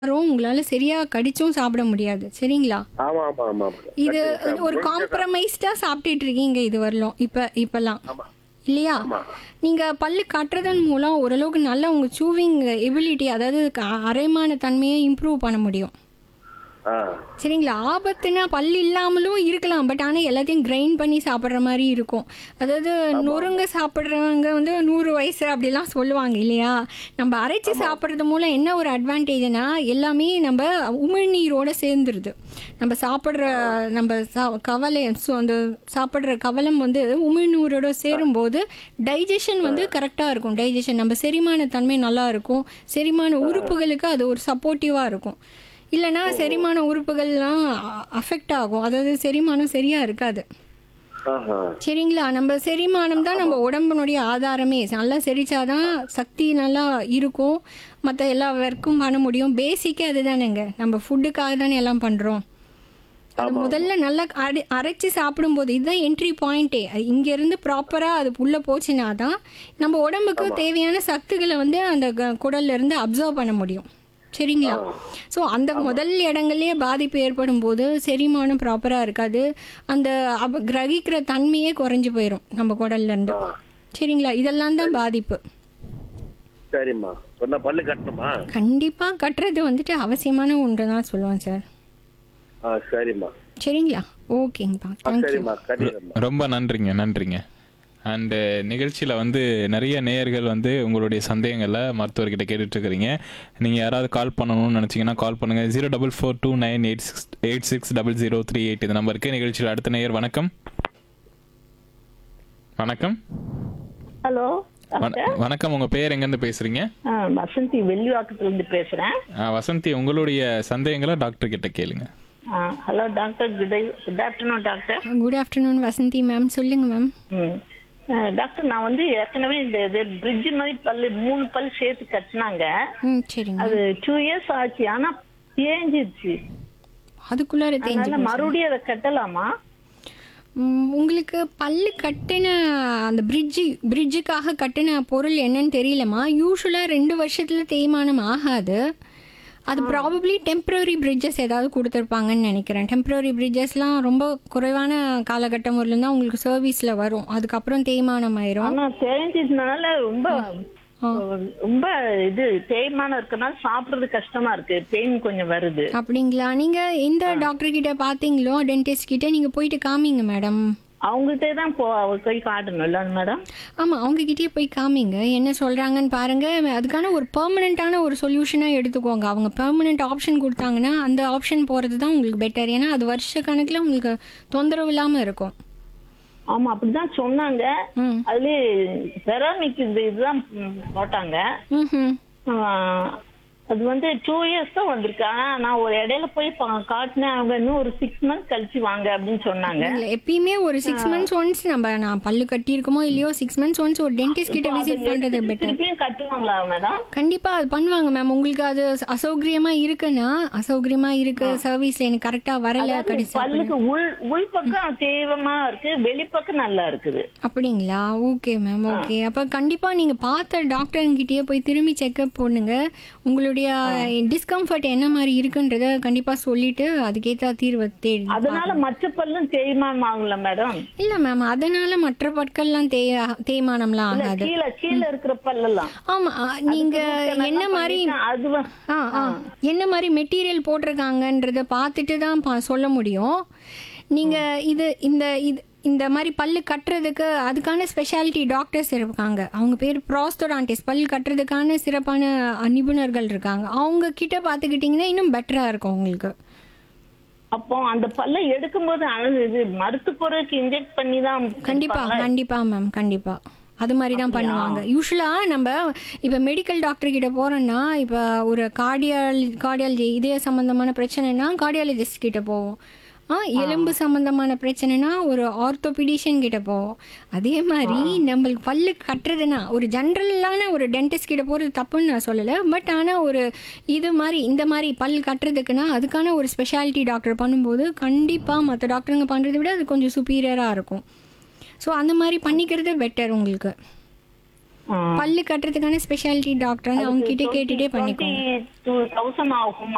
வரும் உங்களால சரியா கடிச்சும் சாப்பிட முடியாது சரிங்களா ஆமா ஆமா ஆமா ஆமா. இது கண்டிப்பா. ஒரு காம்ப்ரமைஸ்டா சாப்பிட்டுட்டு இருக்கீங்க இது வரலும் இப்ப இப்பெல்லாம் ஆமா இல்லையா ஆமா நீங்க பல்லு கட்டுறதன் மூலம் ஓரளவுக்கு நல்ல உங்க சூவிங் எபிலிட்டி அதாவது க- அரைமான தன்மையை இம்ப்ரூவ் பண்ண முடியும் ஆ சரிங்களா ஆபத்துனா பல் இல்லாமலும் இருக்கலாம் பட் ஆனால் எல்லாத்தையும் கிரைண்ட் பண்ணி சாப்பிட்ற மாதிரி இருக்கும் அதாவது நொறுங்க சாப்பிட்றவங்க வந்து நூறு வயசு அப்படிலாம் சொல்லுவாங்க இல்லையா நம்ம அரைச்சி சாப்பிட்றது மூலம் என்ன ஒரு அட்வான்டேஜ்னா எல்லாமே நம்ம உமிழ்நீரோட சேர்ந்துருது நம்ம சாப்பிட்ற நம்ம சா கவலை ஸோ அந்த சாப்பிட்ற கவலம் வந்து உமிழ்நீரோட சேரும்போது டைஜஷன் வந்து கரெக்டாக இருக்கும் டைஜஷன் நம்ம செரிமான தன்மை நல்லா இருக்கும் செரிமான உறுப்புகளுக்கு அது ஒரு சப்போர்ட்டிவாக இருக்கும் இல்லைன்னா செரிமான உறுப்புகள்லாம் அஃபெக்ட் ஆகும் அதாவது செரிமானம் சரியா இருக்காது ஆஹா சரிங்களா நம்ம செரிமானம் தான் நம்ம உடம்பினுடைய ஆதாரமே நல்லா செரிச்சாதான் சக்தி நல்லா இருக்கும் மற்ற எல்லா ஒர்க்கும் பண்ண முடியும் பேசிக்கே அதுதானேங்க நம்ம ஃபுட்டுக்காக தானே எல்லாம் பண்ணுறோம் அது முதல்ல நல்லா அரை அரைச்சி சாப்பிடும்போது இதுதான் என்ட்ரி பாயிண்ட்டே இங்கேருந்து ப்ராப்பராக அது உள்ளே போச்சுன்னா தான் நம்ம உடம்புக்கு தேவையான சத்துக்களை வந்து அந்த க- குடல்ல இருந்து அப்சர்வ் பண்ண முடியும் சரிங்களா ஸோ அந்த முதல் இடங்கள்லயே பாதிப்பு ஏற்படும் போது செரிமானம் ப்ராப்பராக இருக்காது அந்த அப கிரகிக்கிற தன்மையே குறைஞ்சு போயிடும் நம்ம குடல்ல இருந்து சரிங்களா இதெல்லாம் தான் பாதிப்பு சரிம்மா சொன்ன பல்லு கட்டணுமா கண்டிப்பாக கட்டுறது வந்துட்டு அவசியமான ஒன்று தான் சொல்லுவேன் சார் ஆ சரிம்மா சரிங்களா ஓகேங்கப்பா ஆ, தேங்க்யூ சரிம்மா கட்டிடுறேம்மா ரொம்ப நன்றிங்க நன்றிங்க அண்டு நிகழ்ச்சியில் வந்து நிறைய நேயர்கள் வந்து உங்களுடைய சந்தேகங்களை மருத்துவர்கிட்ட கேட்டுட்டு இருக்கிறீங்க நீங்கள் யாராவது கால் பண்ணணும்னு நினச்சிங்கன்னா கால் பண்ணுங்கள் zero double four two nine eight six eight six double zero three eight இந்த நம்பருக்கு நிகழ்ச்சியில் அடுத்த நேயர் வணக்கம் வணக்கம் ஹலோ வண- வணக்கம் உங்கள் பேர் எங்கேருந்து பேசுகிறீங்க ஆ, வசந்தி வெள்ளிவாக்கத்துல இருந்து பேசுறேன் வசந்தி உங்களுடைய சந்தேகங்களை டாக்டர் கிட்ட கேளுங்க ஆ, hello doctor good good afternoon doctor good afternoon Vasanthi ma'am சொல்லுங்க மேம் ம். ஆ, டாக்டர் நான் வந்து ஏற்கனவே இந்த இது பிரிட்ஜ் மாதிரி பல்லு மூணு பல் சேர்த்து கட்டினாங்க ம் சரிங்க அது டூ இயர்ஸ் ஆச்சு ஆனா தேஞ்சிருச்சு அதுக்குள்ளார தெரிஞ்சு அதனால மறுபடியும் அதை கட்டலாமா ம், உங்களுக்கு பல்லு கட்டின அந்த பிரிட்ஜு பிரிட்ஜுக்காக கட்டின பொருள் என்னன்னு தெரியலம்மா யூஸ்வலாக ரெண்டு வருஷத்துல தேய்மானம் ஆகாது அது ப்ராபப்ளி டெம்பரரி பிரிட்ஜஸ் ஏதாவது கொடுத்துருப்பாங்கன்னு நினைக்கிறேன் டெம்பரரி பிரிட்ஜஸ்லாம் ரொம்ப குறைவான காலகட்டம் வரலும் தான் உங்களுக்கு சர்வீஸில் வரும் அதுக்கப்புறம் தேய்மானம் ஆயிரும் ஆனா தேஞ்சிட்டனால ரொம்ப ரொம்ப இது தேய்மானம் இருக்கனால சாப்பிடுறது கஷ்டமா இருக்கு பெயின் கொஞ்சம் வருது அப்படிங்களா நீங்கள் எந்த டாக்டர் கிட்ட பார்த்தீங்களோ டென்டிஸ்ட் கிட்ட நீங்கள் போயிட்டு காமிங்க மேடம் அவங்ககிட்ட தான் போ போய் காட்டணும்ல மேடம் ஆமாம் அவங்ககிட்டயே போய் காமிங்க என்ன சொல்கிறாங்கன்னு பாருங்க அதுக்கான ஒரு பெர்மனண்ட்டான ஒரு சொல்யூஷனாக எடுத்துக்கோங்க அவங்க பெர்மனண்ட் ஆப்ஷன் கொடுத்தாங்கன்னா அந்த ஆப்ஷன் போகிறது தான் உங்களுக்கு பெட்டர் ஏன்னா அது வருஷ கணக்கில் உங்களுக்கு தொந்தரவு இல்லாமல் இருக்கும் ஆமா அப்படிதான் சொன்னாங்க ம் அதுல செராமிக் இந்த இதுதான் ம், போட்டாங்க ம் ஆஹ், அது வந்து டூ இயர்ஸ் தான் வந்திருக்கு ஆனா நான் ஒரு இடையில போய் பா- காட்டினேன் அவங்க இன்னும் ஒரு சிக்ஸ் மந்த் கழிச்சு வாங்க அப்படின்னு சொன்னாங்க இல்லை எப்பயுமே ஒரு சிக்ஸ் மந்த்ஸ் ஒன்ஸ் நம்ம நான் பல்லு கட்டியிருக்கோமோ இல்லையோ சிக்ஸ் மந்த்ஸ் ஒன்ஸ் ஒரு டென்டிஸ்ட் கிட்ட விசிட் பண்ணுறது பெட்டர் திருப்பியும் கட்டுவாங்களா மேடம் கண்டிப்பா அது பண்ணுவாங்க மேம் உங்களுக்கு அது அசௌகரியமா இருக்குன்னா அசௌகரியமா இருக்கு சர்வீஸ்ல எனக்கு கரெக்டா வரல கடைசி பல்லுக்கு உள் உள் பக்கம் தேவமா இருக்கு வெளிப்பக்கம் நல்லா இருக்குது அப்படிங்களா ஓகே மேம் ஓகே அப்போ கண்டிப்பாக நீங்கள் பார்த்த டாக்டர்கிட்டயே போய் திரும்பி செக்அப் பண்ணுங்க உங்களுடைய டிஸ்கம்ஃபர்ட் என்ன மாதிரி இருக்குன்றத கண்டிப்பாக சொல்லிட்டு அதுக்கேற்ற தீர்வை தேடி அதனால மற்ற பல்லும் தேய்மானம் ஆகும்ல மேடம் இல்லை மேம் அதனால மற்ற பற்கள்லாம் தே தேய்மானம்லாம் இல்ல ஆகாது கீழே கீழே இருக்கிற பல்லெல்லாம் ஆமாம் நீங்கள் என்ன மாதிரி அது வ- ஆ ஆ என்ன மாதிரி மெட்டீரியல் போட்டிருக்காங்கன்றத பார்த்துட்டு தான் பா சொல்ல முடியும் நீங்கள் இது இந்த இது இந்த மாதிரி பல்லு கட்டுறதுக்கு அதுக்கான ஸ்பெஷாலிட்டி டாக்டர்ஸ் இருக்காங்க அவங்க பேர் ப்ராஸ்டோடான்டிஸ் பல் கட்டுறதுக்கான சிறப்பான நிபுணர்கள் இருக்காங்க அவங்க கிட்ட பார்த்துக்கிட்டிங்கன்னா இன்னும் பெட்டராக இருக்கும் உங்களுக்கு அப்போ அந்த பல்லை எடுக்கும்போது அழகு இது மருத்து பொருளுக்கு இன்ஜெக்ட் பண்ணி தான் கண்டிப்பா கண்டிப்பா மேம் கண்டிப்பா அது மாதிரி தான் பண்ணுவாங்க யூஸ்வலாக நம்ம இப்போ மெடிக்கல் டாக்டர் கிட்ட போறோம்னா இப்போ ஒரு கார்டியால் கார்டியாலஜி இதய சம்பந்தமான பிரச்சனைனா கார்டியாலஜிஸ்ட் கிட்ட போவோம் ஆ எலும்பு சம்பந்தமான பிரச்சனைனா ஒரு ஆர்த்தோபிடிஷியன் கிட்ட போவோம் அதே மாதிரி நம்மளுக்கு பல்லு கட்டுறதுனா ஒரு ஜென்ரலான ஒரு டென்டிஸ்ட் கிட்ட போகிறது தப்புன்னு நான் சொல்லலை பட் ஆனால் ஒரு இது மாதிரி இந்த மாதிரி பல் கட்டுறதுக்குன்னா அதுக்கான ஒரு ஸ்பெஷாலிட்டி டாக்டர் பண்ணும்போது கண்டிப்பாக மற்ற டாக்டருங்க பண்ணுறதை விட அது கொஞ்சம் சுப்பீரியராக இருக்கும் ஸோ அந்த மாதிரி பண்ணிக்கிறது பெட்டர் உங்களுக்கு ஆ. பல்லு கட்டுறதுக்கான ஸ்பெஷாலிட்டி டாக்டர் அவங்க கிட்ட கேட்டுட்டே பண்ணிக்கோங்க டூ தௌசண்ட் ஆகும்